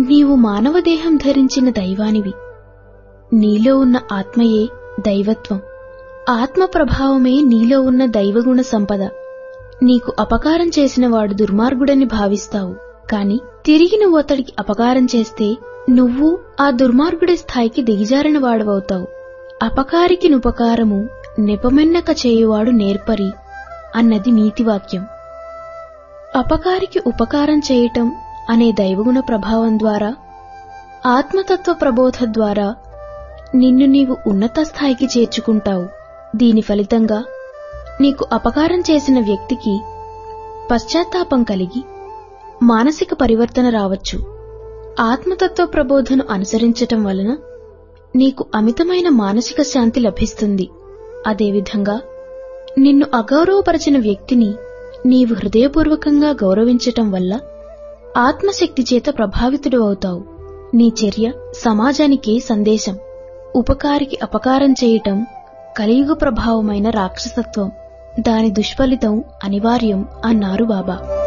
నీవు మానవ దేహం ధరించిన దైవానివి నీలో ఉన్న ఆత్మయే దైవత్వం ఆత్మ ప్రభావమే నీలో ఉన్న దైవగుణ సంపద నీకు అపకారం చేసిన వాడు దుర్మార్గుడని భావిస్తావు కాని తిరిగి నువ్వు అతడికి అపకారం చేస్తే నువ్వు ఆ దుర్మార్గుడి స్థాయికి దిగిజారిన వాడవవుతావు అపకారికి నుపకారము నెపమెన్నక చేయువాడు నేర్పరి అన్నది నీతివాక్యం అపకారికి ఉపకారం చేయటం అనే దైవగుణ ప్రభావం ద్వారా ఆత్మతత్వ ప్రబోధ ద్వారా నిన్ను నీవు ఉన్నత స్థాయికి చేర్చుకుంటావు దీని ఫలితంగా నీకు అపకారం చేసిన వ్యక్తికి పశ్చాత్తాపం కలిగి మానసిక పరివర్తన రావచ్చు ఆత్మతత్వ ప్రబోధను అనుసరించటం వలన నీకు అమితమైన మానసిక శాంతి లభిస్తుంది అదేవిధంగా నిన్ను అగౌరవపరిచిన వ్యక్తిని నీవు హృదయపూర్వకంగా గౌరవించటం వల్ల ఆత్మశక్తి చేత ప్రభావితుడు అవుతావు నీ చర్య సమాజానికే సందేశం ఉపకారికి అపకారం చేయటం కలియుగ ప్రభావమైన రాక్షసత్వం దాని దుష్ఫలితం అనివార్యం అన్నారు బాబా